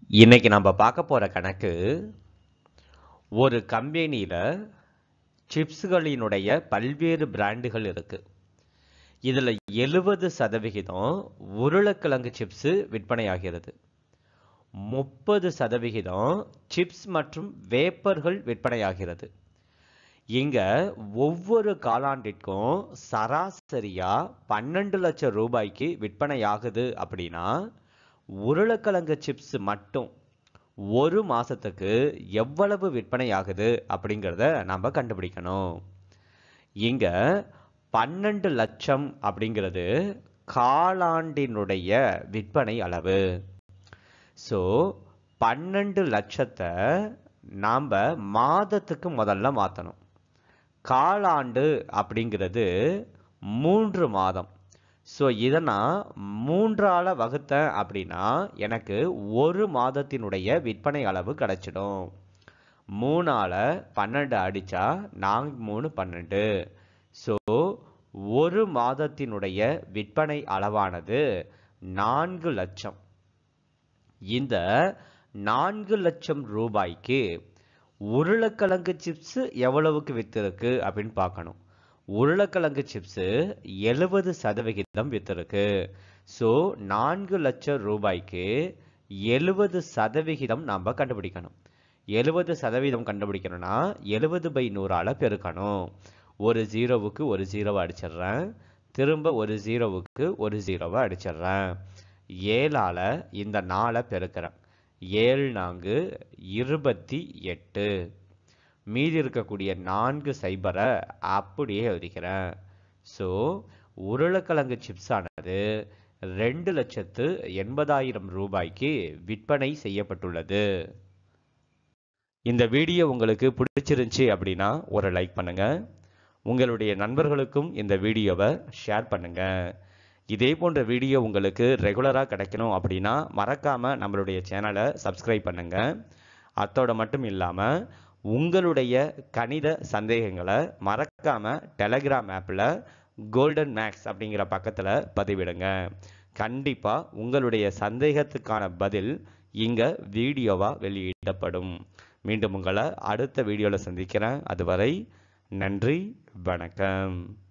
இன்னைக்கு நம்ம பார்க்க போற கணக்கு ஒரு கம்பெனியில சிப்ஸ்களினுடைய பல்வேறு பிராண்டுகள் இருக்கு இதுல எழுபது சதவிகிதம் உருளைக்கிழங்கு சிப்ஸ் விற்பனையாகிறது முப்பது சதவிகிதம் சிப்ஸ் மற்றும் வேப்பர்கள் விற்பனையாகிறது இங்க ஒவ்வொரு காலாண்டிற்கும் சராசரியா பன்னெண்டு லட்சம் ரூபாய்க்கு விற்பனையாகுது அப்படின்னா உருளைக்கிழங்கு சிப்ஸ் மட்டும் ஒரு மாசத்துக்கு எவ்வளவு விற்பனையாகுது அப்படிங்கிறத நம்ம கண்டுபிடிக்கணும் இங்க பன்னெண்டு லட்சம் அப்படிங்கிறது காலாண்டினுடைய விற்பனை அளவு ஸோ பன்னெண்டு லட்சத்தை நாம் மாதத்துக்கு முதல்ல மாற்றணும் காலாண்டு அப்படிங்கிறது மூன்று மாதம் ஸோ இதை நான் மூன்றால வகுத்தேன் அப்படின்னா எனக்கு ஒரு மாதத்தினுடைய விற்பனை அளவு கிடைச்சிடும் மூணால பன்னெண்டு அடிச்சா நான்கு மூணு பன்னெண்டு ஸோ ஒரு மாதத்தினுடைய விற்பனை அளவானது நான்கு லட்சம் இந்த நான்கு லட்சம் ரூபாய்க்கு உருளைக்கிழங்கு சிப்ஸ் எவ்வளவுக்கு வித்திருக்கு அப்படின்னு பார்க்கணும் உருளைக்கிழங்கு சிப்ஸ் எழுபது சதவிகிதம் வித்திருக்கு ஸோ நான்கு லட்சம் ரூபாய்க்கு எழுபது சதவிகிதம் நாம் கண்டுபிடிக்கணும் எழுபது சதவீதம் கண்டுபிடிக்கணும்னா எழுபது பை நூறால பெருக்கணும் ஒரு ஜீரோவுக்கு ஒரு ஜீரோவை அடிச்சிடுறேன் திரும்ப ஒரு ஜீரோவுக்கு ஒரு ஜீரோவை அடிச்சிடுறேன் ஏழால இந்த நாளை பெருக்கிறேன் ஏழு நான்கு இருபத்தி எட்டு மீதி இருக்கக்கூடிய நான்கு சைபரை அப்படியே எழுதிக்கிறேன் ஸோ உருளைக்கிழங்கு சிப்ஸ் ஆனது ரெண்டு லட்சத்து எண்பதாயிரம் ரூபாய்க்கு விற்பனை செய்யப்பட்டுள்ளது இந்த வீடியோ உங்களுக்கு பிடிச்சிருந்துச்சி அப்படின்னா ஒரு லைக் பண்ணுங்க உங்களுடைய நண்பர்களுக்கும் இந்த வீடியோவை ஷேர் பண்ணுங்க இதே போன்ற வீடியோ உங்களுக்கு ரெகுலராக கிடைக்கணும் அப்படின்னா மறக்காம நம்மளுடைய சேனலை சப்ஸ்கிரைப் பண்ணுங்க அத்தோட மட்டும் இல்லாமல் உங்களுடைய கணித சந்தேகங்களை மறக்காம டெலகிராம் ஆப்பில் கோல்டன் மேக்ஸ் அப்படிங்கிற பக்கத்தில் பதிவிடுங்க கண்டிப்பாக உங்களுடைய சந்தேகத்துக்கான பதில் இங்கே வீடியோவாக வெளியிடப்படும் மீண்டும் உங்களை அடுத்த வீடியோவில் சந்திக்கிறேன் அதுவரை நன்றி வணக்கம்